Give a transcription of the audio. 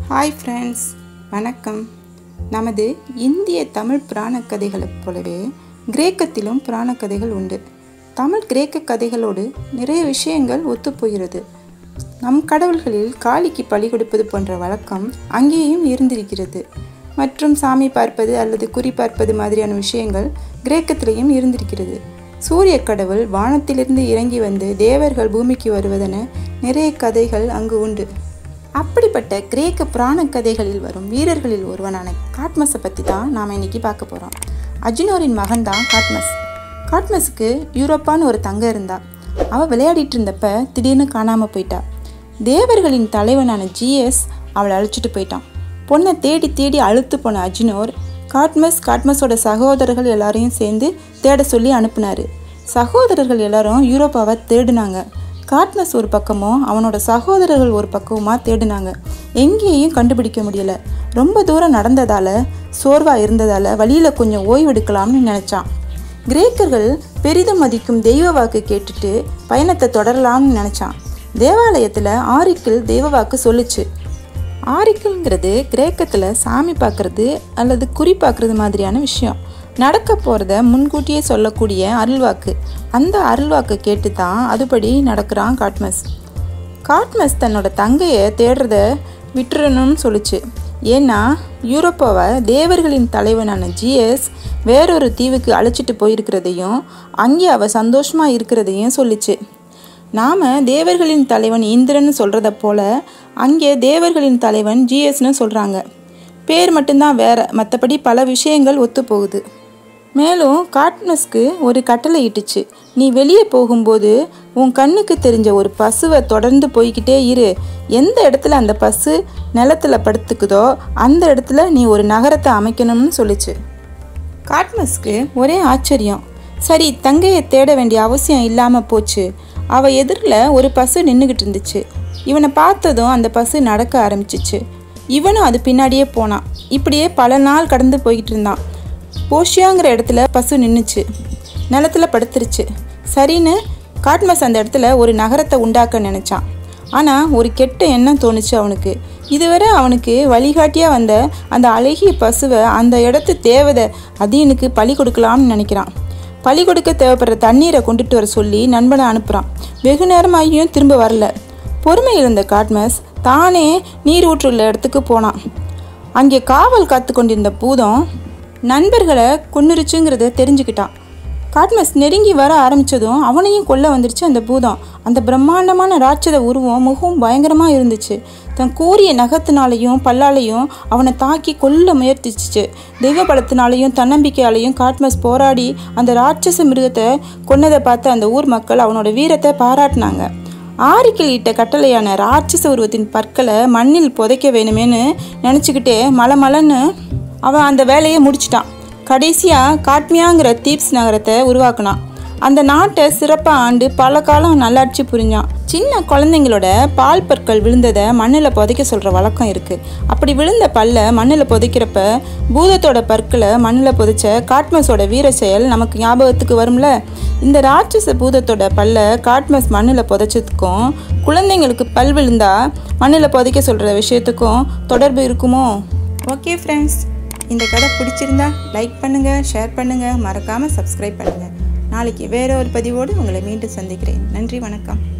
hi friends வணக்கம் நமது இந்திய தமிழ் புராண கதைகளைப் போலவே கிரேக்கத்திலும் புராண கதைகள் உண்டு தமிழ் கிரேக்க கதைகளோடு நிறைய விஷயங்கள் ஒத்துப்போகிறது நம் கடவுள்களில் காளிக்கு பலி கொடுப்பது போன்ற வழக்கம் அங்கேயும் இருந்திருக்கிறது மற்றும் சாமி பார்ப்பது அல்லது குறி பார்ப்பது மாதிரியான விஷயங்கள் கிரேக்கத்திலேயும் இருந்திருக்கிறது சூரிய கடவுள் வானத்திலிருந்து இறங்கி வந்து தேவர்கள் பூமிக்கு வருவதென நிறைய கதைகள் அங்கு உண்டு அப்படிப்பட்ட கிரேக்க புராண கதைகளில் வரும் வீரர்களில் ஒருவனான காட்மஸை பற்றி தான் நாம் இன்னைக்கு பார்க்க போகிறோம் அஜினோரின் மகன் தான் காட்மஸ் காட்மஸுக்கு யூரோப்பான்னு ஒரு தங்க இருந்தா அவள் விளையாடிட்டு இருந்தப்ப திடீர்னு காணாமல் போயிட்டா தேவர்களின் தலைவனான ஜிஎஸ் அவளை அழைச்சிட்டு போயிட்டான் பொண்ணை தேடி தேடி அழுத்து போன அஜினோர் காட்மஸ் காட்மஸோட சகோதரர்கள் எல்லாரையும் சேர்ந்து தேட சொல்லி அனுப்புனாரு சகோதரர்கள் எல்லாரும் யூரோப்பாவை தேடினாங்க காட்மஸ் ஒரு பக்கமும் அவனோட சகோதரர்கள் ஒரு பக்கமுமா தேடினாங்க எங்கேயும் கண்டுபிடிக்க முடியல ரொம்ப தூரம் நடந்ததால சோர்வா இருந்ததால வழியில கொஞ்சம் ஓய்வெடுக்கலாம்னு நினைச்சான் கிரேக்கர்கள் பெரிதும் மதிக்கும் தெய்வ வாக்கு கேட்டுட்டு பயணத்தை தொடரலாம்னு நினைச்சான் தேவாலயத்துல ஆரிக்கிள் தெய்வ வாக்கு சொல்லுச்சு ஆரிக்கல்ங்கிறது கிரேக்கத்தில் சாமி பார்க்குறது அல்லது குறி பார்க்குறது மாதிரியான விஷயம் நடக்க போகிறத முன்கூட்டியே சொல்லக்கூடிய அருள்வாக்கு அந்த அருள்வாக்கு கேட்டு தான் அதுபடி நடக்கிறான் காட்மஸ் காட்மஸ் தன்னோட தங்கையை தேடுறத விட்டுறணும்னு சொல்லுச்சு ஏன்னா யூரோப்பாவை தேவர்களின் தலைவனான ஜிஎஸ் வேறொரு தீவுக்கு அழைச்சிட்டு போயிருக்கிறதையும் அங்கே அவள் சந்தோஷமாக இருக்கிறதையும் சொல்லிச்சு நாம் தேவர்களின் தலைவன் இந்திரன்னு சொல்கிறத போல அங்கே தேவர்களின் தலைவன் ஜிஎஸ்னு சொல்கிறாங்க பேர் மட்டும்தான் வேற மற்றபடி பல விஷயங்கள் ஒத்து போகுது மேலும் காட்மஸ்க்கு ஒரு கட்டளை இட்டுச்சு நீ வெளியே போகும்போது உன் கண்ணுக்கு தெரிஞ்ச ஒரு பசுவை தொடர்ந்து போய்கிட்டே இரு எந்த இடத்துல அந்த பசு நிலத்துல படுத்துக்குதோ அந்த இடத்துல நீ ஒரு நகரத்தை அமைக்கணும்னு சொல்லிச்சு காட்மஸ்க்கு ஒரே ஆச்சரியம் சரி தங்கையை தேட வேண்டிய அவசியம் இல்லாமல் போச்சு அவ எதிரில் ஒரு பசு நின்றுக்கிட்டு இருந்துச்சு இவனை பார்த்ததும் அந்த பசு நடக்க ஆரம்பிச்சிச்சு இவனும் அது பின்னாடியே போனான் இப்படியே பல நாள் கடந்து போய்கிட்டு இருந்தான் போஷியாங்கிற இடத்துல பசு நின்றுச்சு நிலத்துல படுத்துருச்சு சரின்னு காட்மஸ் அந்த இடத்துல ஒரு நகரத்தை உண்டாக்க நினச்சான் ஆனால் ஒரு கெட்ட எண்ணம் தோணுச்சு அவனுக்கு இதுவரை அவனுக்கு வழிகாட்டியாக வந்த அந்த அழகிய பசுவை அந்த இடத்து தேவதை அதீனுக்கு பலி கொடுக்கலாம்னு நினைக்கிறான் பலி கொடுக்க தேவைப்படுற தண்ணீரை கொண்டுட்டு வர சொல்லி நண்பனை அனுப்புகிறான் வெகு நேரமாகியும் திரும்ப வரல பொறுமை இருந்த காட்மஸ் தானே நீர் ஊற்றுள்ள இடத்துக்கு போனான் அங்கே காவல் காத்து கொண்டிருந்த பூதம் நண்பர்களை கொன்னுருச்சுங்கிறத தெரிஞ்சுக்கிட்டான் காட்மஸ் நெருங்கி வர ஆரம்பித்ததும் அவனையும் கொல்ல வந்துருச்சு அந்த பூதம் அந்த பிரம்மாண்டமான ராட்சத உருவம் மிகவும் பயங்கரமாக இருந்துச்சு தன் கூறிய நகத்தினாலையும் பல்லாலையும் அவனை தாக்கி கொல்ல முயற்சிச்சு தெய்வ பலத்தினாலையும் தன்னம்பிக்கையாலையும் காட்மஸ் போராடி அந்த ராட்சச மிருகத்தை கொன்னதை பார்த்து அந்த ஊர் மக்கள் அவனோட வீரத்தை பாராட்டினாங்க ஆரிக்கில் இட்ட கட்டளையான ராட்சச உருவத்தின் பற்களை மண்ணில் புதைக்க வேணுமேனு நினச்சிக்கிட்டே மலமலன்னு அவன் அந்த வேலையை முடிச்சிட்டான் கடைசியாக காட்மியாங்கிற தீப்ஸ் நகரத்தை உருவாக்குனான் அந்த நாட்டை சிறப்பாக ஆண்டு பல காலம் நல்லாட்சி புரிஞ்சான் சின்ன குழந்தைங்களோட பால் பற்கள் விழுந்ததை மண்ணில் புதைக்க சொல்கிற வழக்கம் இருக்குது அப்படி விழுந்த பல்ல மண்ணில் புதைக்கிறப்ப பூதத்தோட பற்களை மண்ணில் புதைச்ச காட்மஸோட வீர செயல் நமக்கு ஞாபகத்துக்கு வரும்ல இந்த ராட்சச பூதத்தோட பல்ல காட்மஸ் மண்ணில் புதைச்சதுக்கும் குழந்தைங்களுக்கு பல் விழுந்தா மண்ணில் புதைக்க சொல்கிற விஷயத்துக்கும் தொடர்பு இருக்குமோ ஓகே ஃப்ரெண்ட்ஸ் இந்த கதை பிடிச்சிருந்தா லைக் பண்ணுங்கள் ஷேர் பண்ணுங்கள் மறக்காமல் சப்ஸ்கிரைப் பண்ணுங்கள் நாளைக்கு வேற ஒரு பதிவோடு உங்களை மீண்டும் சந்திக்கிறேன் நன்றி வணக்கம்